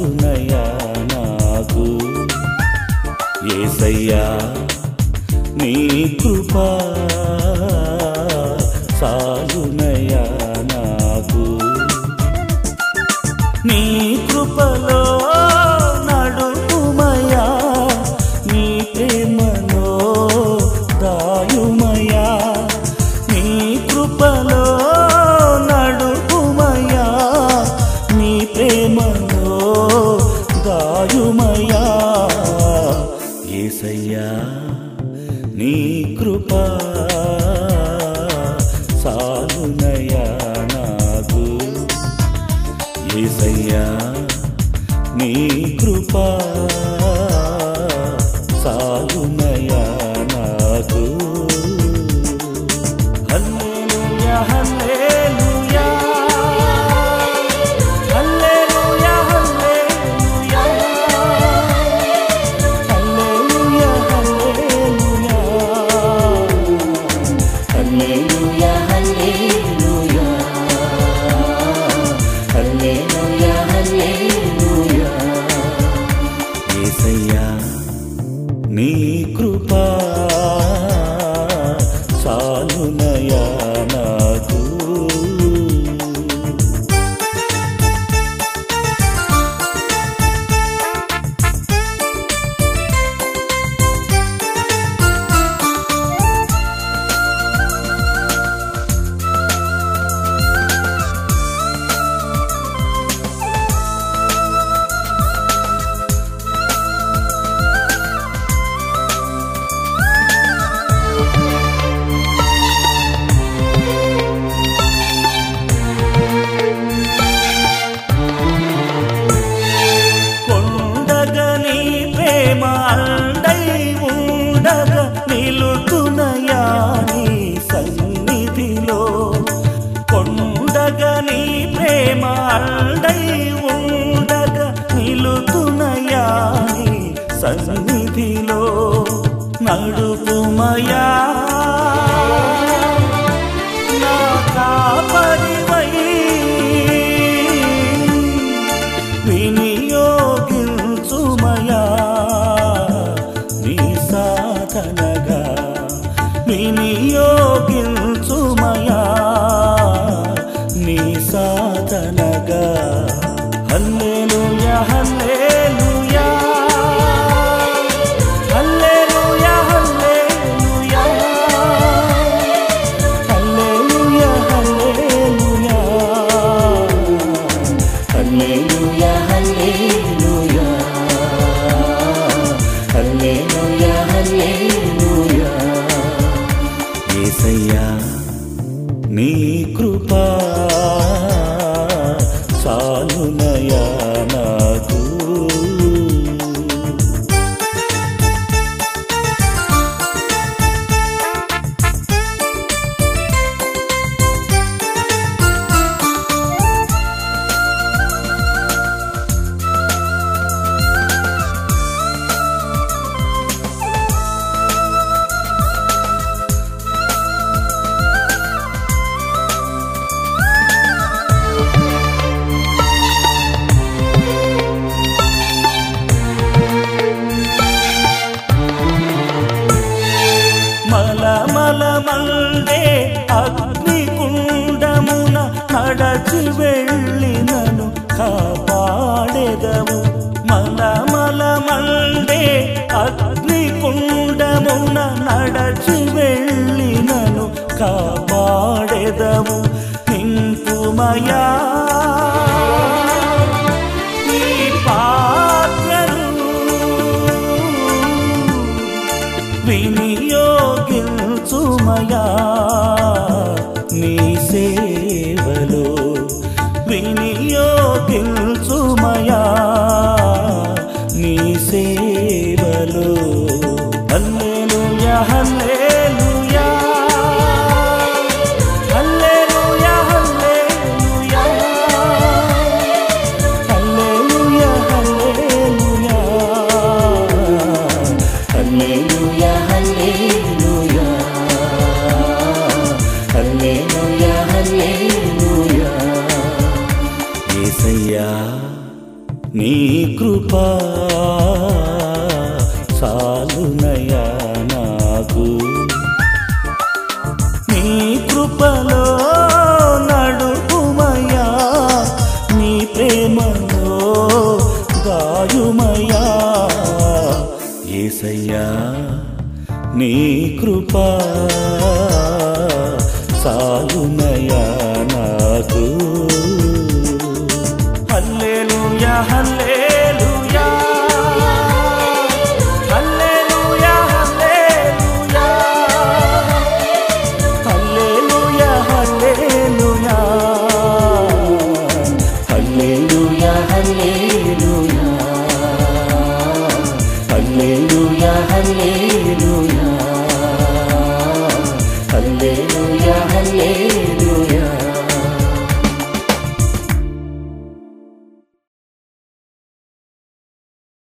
చాలునయా నాకు ఏసయ్యా నీ కృపా చాలునయా నాకు నీ కృపలో నడుపుమయా నీ ప్రేమలో దాయుమయా నీ కృపలో నడుపుమయా నీ ప్రేమలో దాయుమయా ఏసయ్యా నీ కృపా సాలునయా నాకు ఏసయ్యా నీ కృపా సాగునయా నాకు హల్లెలూయా హల్లెలూయా హల్లెలూయా హల్లెలూయా హల్లెలూయా హల్లెలూయా హల్లెలూయా హల్లెలూయా హల్లెలూయా హల్లెలూయా యేసయ్యా నీ కృపా చాలునయా నాకు కొండగా నీ ప్రేమ అండై ఉండగా నిలుతునయా నీ సన్నిధిలో కొండగా నీ ప్రేమ అండై ఉండగా నిలుతునయా నీ సన్నిధిలో నడుపుమయా నా కాపరివై వినియోగించుమయా నీ సాధనగా వినియోగించుమయా నీ సాధనగా హల్లెలూయా హల్లెలూయా హల్లెలూయా హల్లెలూయా హల్లెలూయా హల్లెలూయా హల్లెలూయా హల్లెలూయా హల్లెలూయా హల్లెలూయా యేసయ్యా నీ కృపా చాలునయా నాకు మలమల మండే అగ్ని కుండమున నడచి వెళ్ళినను కాపాడెదవు మలమల మండే అగ్ని కుండమున నడచి వెళ్ళినను కాపాడెదవు నింపుమయా నీ పాత్రను వినియోగించుమయా నీ సేవలో వినియోగించుమయా నీ సేవలో హల్లెలూయా హల్లెలూయా హల్లెలూయా హల్లెలూయా హల్లెలూయా హల్లెలూయా హల్లెలూయా హల్లెలూయా హల్లెలూయా హల్లెలూయా కృపా సాలునయా నాకు నీ కృపలో నడుపుమయా నీ ప్రేమలో దాయుమయా ఏసయ్యా నీ కృపా సాలునయా